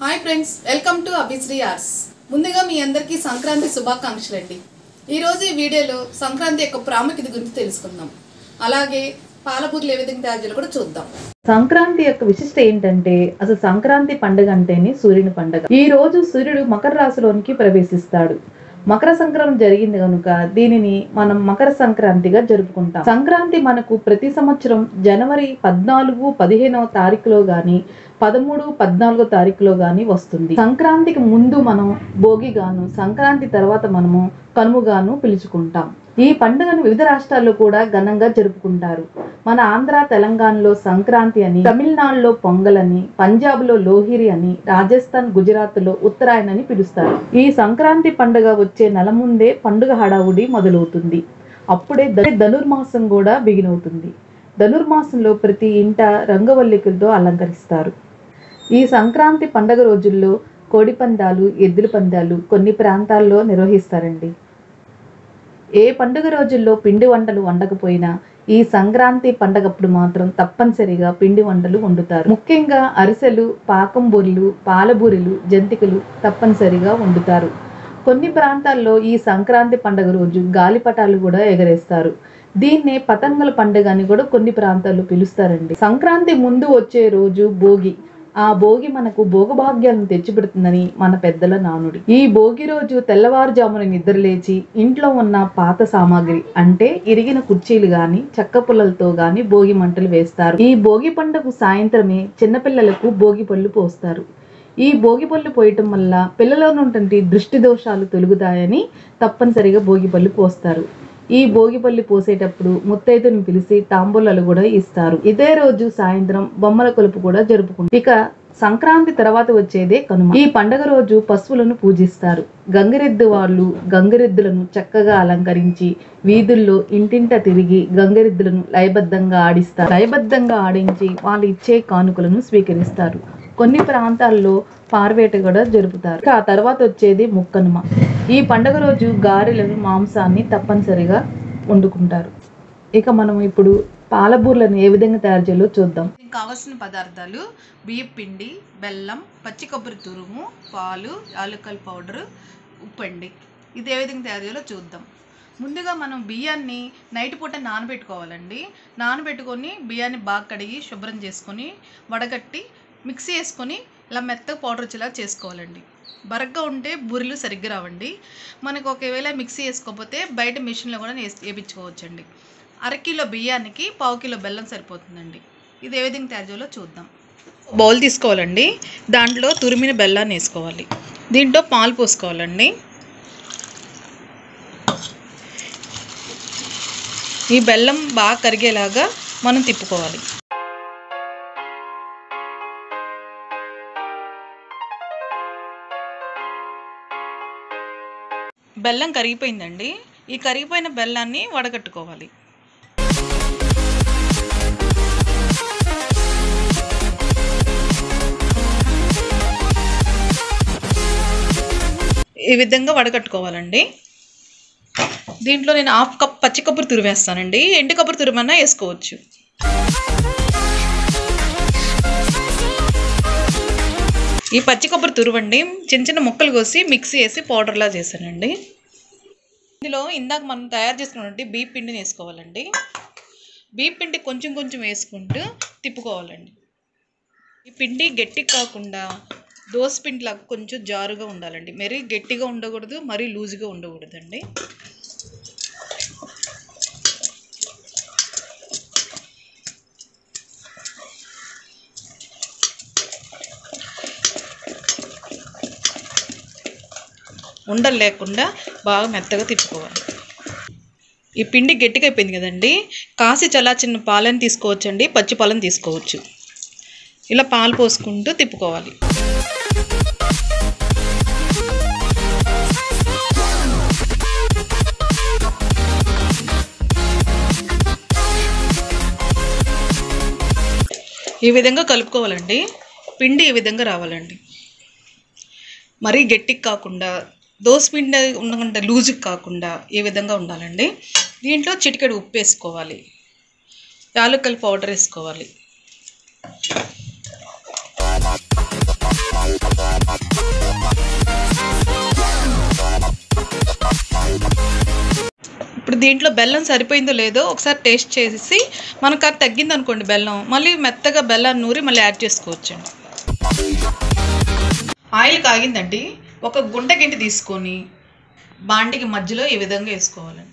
Hi friends welcome to Abhisri arts ముందుగా మీ అందరికీ సంక్రాంతి శుభాకాంక్షలు అండి ఈరోజు ఈ వీడియోలో సంక్రాంతి యొక్క ప్రాముఖ్యత గురించి తెలుసుకుందాం అలాగే పాలపూర్లు ఏ విధంగా తయారు చేయాలో కూడా చూద్దాం సంక్రాంతి యొక్క విశిష్ట ఏంటంటే అసలు సంక్రాంతి పండుగ అంటేనే సూర్యుని పండుగ ఈ రోజు సూర్యుడు మకర రాశిలోనికి ప్రవేశిస్తాడు మకర సంక్రాంతి జరిగింది కనుక దీనిని మనం మకర సంక్రాంతిగా జరుపుకుంటాం సంక్రాంతి మనకు ప్రతి సంవత్సరం జనవరి పద్నాలుగు పదిహేనవ తారీఖులో గాని పదమూడు పద్నాలుగో తారీఖులో గాని వస్తుంది సంక్రాంతికి ముందు మనం భోగిగాను సంక్రాంతి తర్వాత మనము కనుముగాను పిలుచుకుంటాం ఈ పండుగను వివిధ రాష్ట్రాల్లో కూడా ఘనంగా జరుపుకుంటారు మన ఆంధ్ర తెలంగాణలో సంక్రాంతి అని తమిళనాడులో పొంగల్ అని పంజాబ్ లో లోహిరి అని రాజస్థాన్ గుజరాత్ లో ఉత్తరాయణ అని పిలుస్తారు ఈ సంక్రాంతి పండుగ వచ్చే నెల ముందే పండుగ హడావుడి మొదలవుతుంది అప్పుడే ధ- ధనుర్మాసం కూడా బిగినవుతుంది ధనుర్మాసంలో ప్రతి ఇంట రంగవల్లికలతో అలంకరిస్తారు ఈ సంక్రాంతి పండగ రోజుల్లో కోడి పందాలు ఎద్దుల పందాలు కొన్ని ప్రాంతాల్లో నిర్వహిస్తారండి ఏ పండుగ రోజుల్లో పిండి వంటలు వండకపోయినా ఈ సంక్రాంతి పండగప్పుడు మాత్రం తప్పనిసరిగా పిండి వంటలు వండుతారు ముఖ్యంగా అరిసెలు పాకం బూరెలు పాలబూరెలు జంతికలు తప్పనిసరిగా వండుతారు కొన్ని ప్రాంతాల్లో ఈ సంక్రాంతి పండగ రోజు గాలిపటాలు కూడా ఎగరేస్తారు దీన్నే పతంగుల పండుగ అని కూడా కొన్ని ప్రాంతాల్లో పిలుస్తారండి సంక్రాంతి ముందు వచ్చే రోజు భోగి ఆ భోగి మనకు భోగభాగ్యాలను తెచ్చిపెడుతుందని మన పెద్దల నానుడి ఈ భోగి రోజు తెల్లవారుజామున నిద్రలేచి ఇంట్లో ఉన్న పాత సామాగ్రి అంటే ఇరిగిన కుర్చీలు గాని చెక్క పుల్లలతో గాని భోగి మంటలు వేస్తారు ఈ భోగి పండుగ సాయంత్రమే చిన్నపిల్లలకు భోగి పళ్ళు పోస్తారు ఈ భోగి పళ్ళు పోయటం వల్ల పిల్లలో నుండి దృష్టి దోషాలు తొలుగుతాయని తప్పనిసరిగా భోగి పళ్ళు పోస్తారు ఈ భోగిపల్లి పోసేటప్పుడు ముత్తైదుని పిలిచి తాంబూలాలు కూడా ఇస్తారు ఇదే రోజు సాయంత్రం బొమ్మల కొలుపు కూడా జరుపుకుంటారు ఇక సంక్రాంతి తర్వాత వచ్చేదే కనుమ ఈ పండగ రోజు పశువులను పూజిస్తారు గంగిరెద్దు వాళ్ళు గంగిరెద్దులను చక్కగా అలంకరించి వీధుల్లో ఇంటింట తిరిగి గంగిరెద్దులను లయబద్ధంగా ఆడిస్తారు లయబద్ధంగా ఆడించి వాళ్ళు ఇచ్చే కానుకలను స్వీకరిస్తారు కొన్ని ప్రాంతాల్లో పార్వేట కూడా జరుపుతారు ఇక ఆ తర్వాత వచ్చేది ముక్కనుమ ఈ పండగ రోజు గారెలను మాంసాన్ని తప్పనిసరిగా వండుకుంటారు ఇక మనం ఇప్పుడు పాలబూర్లను ఏ విధంగా తయారు చేయాలో చూద్దాం దీనికి కావాల్సిన పదార్థాలు బియ్యం పిండి బెల్లం పచ్చి కొబ్బరి తురుము పాలు యాలకల్ పౌడర్ ఉప్పు అండి ఇది ఏ విధంగా తయారు చేయాలో చూద్దాం ముందుగా మనం బియ్యాన్ని నైట్ పూట నానబెట్టుకోవాలండి నానబెట్టుకొని బియ్యాన్ని బాగా కడిగి శుభ్రం చేసుకొని వడగట్టి మిక్సీ వేసుకొని ఇలా మెత్తగా పౌడర్ వచ్చేలా చేసుకోవాలండి బరగ్గా ఉంటే బూరెలు సరిగ్గా రావండి మనకు ఒకవేళ మిక్సీ వేసుకోకపోతే బయట మిషన్లో కూడా వేసి వేయించుకోవచ్చండి అరకిలో బియ్యానికి పావు కిలో బెల్లం సరిపోతుందండి ఇది ఏ విధంగా తయారు చేయాలో చూద్దాం బౌల్ తీసుకోవాలండి దాంట్లో తురిమిన బెల్లాన్ని వేసుకోవాలి దీంట్లో పాలు పోసుకోవాలండి ఈ బెల్లం బాగా కరిగేలాగా మనం తిప్పుకోవాలి బెల్లం కరిగిపోయిందండి ఈ కరిగిపోయిన బెల్లాన్ని వడగట్టుకోవాలి ఈ విధంగా వడగట్టుకోవాలండి దీంట్లో నేను హాఫ్ కప్ పచ్చి కొబ్బరి తురివేస్తానండి ఎండు కొబ్బరి తురుమన్నా వేసుకోవచ్చు ఈ పచ్చి కొబ్బరి తురువండి చిన్న చిన్న ముక్కలు కోసి మిక్సీ వేసి పౌడర్లా చేశానండి ఇందులో ఇందాక మనం తయారు చేసుకున్నటువంటి బీప్ పిండిని వేసుకోవాలండి బీప్ పిండి కొంచెం కొంచెం వేసుకుంటూ తిప్పుకోవాలండి ఈ పిండి గట్టి కాకుండా దోశ పిండిలాగా కొంచెం జారుగా ఉండాలండి మరీ గట్టిగా ఉండకూడదు మరీ లూజ్గా ఉండకూడదండి ఉండలు లేకుండా బాగా మెత్తగా తిప్పుకోవాలి ఈ పిండి గట్టిగా అయిపోయింది కదండి కాసి చల్లార్చిన పాలను తీసుకోవచ్చండి పచ్చి పాలను తీసుకోవచ్చు ఇలా పాలు పోసుకుంటూ తిప్పుకోవాలి ఈ విధంగా కలుపుకోవాలండి పిండి ఈ విధంగా రావాలండి మరీ గట్టికి కాకుండా దోశ పిండి ఉండకుండా లూజుకి కాకుండా ఈ విధంగా ఉండాలండి దీంట్లో చిటికెడు ఉప్పు వేసుకోవాలి యాలక్కల పౌడర్ వేసుకోవాలి ఇప్పుడు దీంట్లో బెల్లం సరిపోయిందో లేదో ఒకసారి టేస్ట్ చేసి మనకు అది తగ్గింది అనుకోండి బెల్లం మళ్ళీ మెత్తగా బెల్లాన్ని నూరి మళ్ళీ యాడ్ చేసుకోవచ్చండి ఆయిల్ కాగిందండి ఒక గుంట గింటి తీసుకొని బాండికి మధ్యలో ఈ విధంగా వేసుకోవాలండి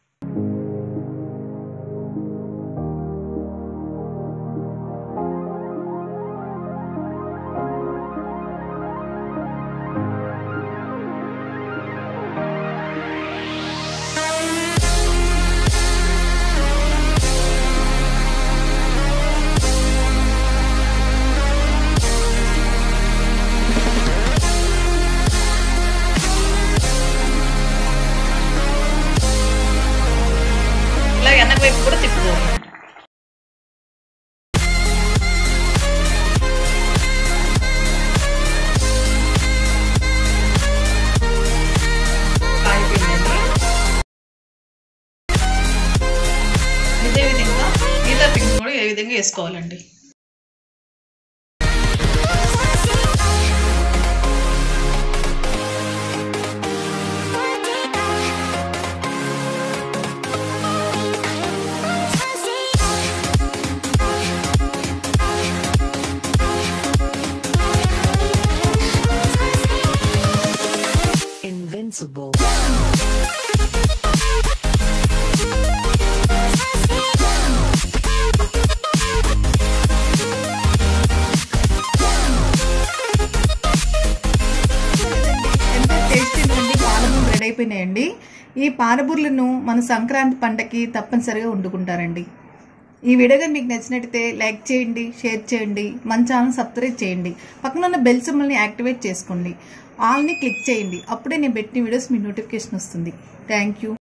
ఇలా వెనక వైపు కూడా తిప్పుకోవాలి కాలిపోయిందండి ఇదే విధంగా మిగతా పిండి కూడా ఏ విధంగా వేసుకోవాలండి Invincible. ఎంతో టేస్టీ నుండి పానబూరలు రెడీ అయిపోయినాయండి ఈ పానబూరలను మన సంక్రాంతి పంటకి తప్పనిసరిగా వండుకుంటారండి ఈ వీడియో కానీ మీకు నచ్చినట్టయితే లైక్ చేయండి షేర్ చేయండి మన ఛానల్ సబ్స్క్రైబ్ చేయండి పక్కన ఉన్న బెల్ సింబల్ని యాక్టివేట్ చేసుకోండి ఆల్ని క్లిక్ చేయండి అప్పుడే నేను పెట్టిన వీడియోస్ మీ నోటిఫికేషన్ వస్తుంది థ్యాంక్ యూ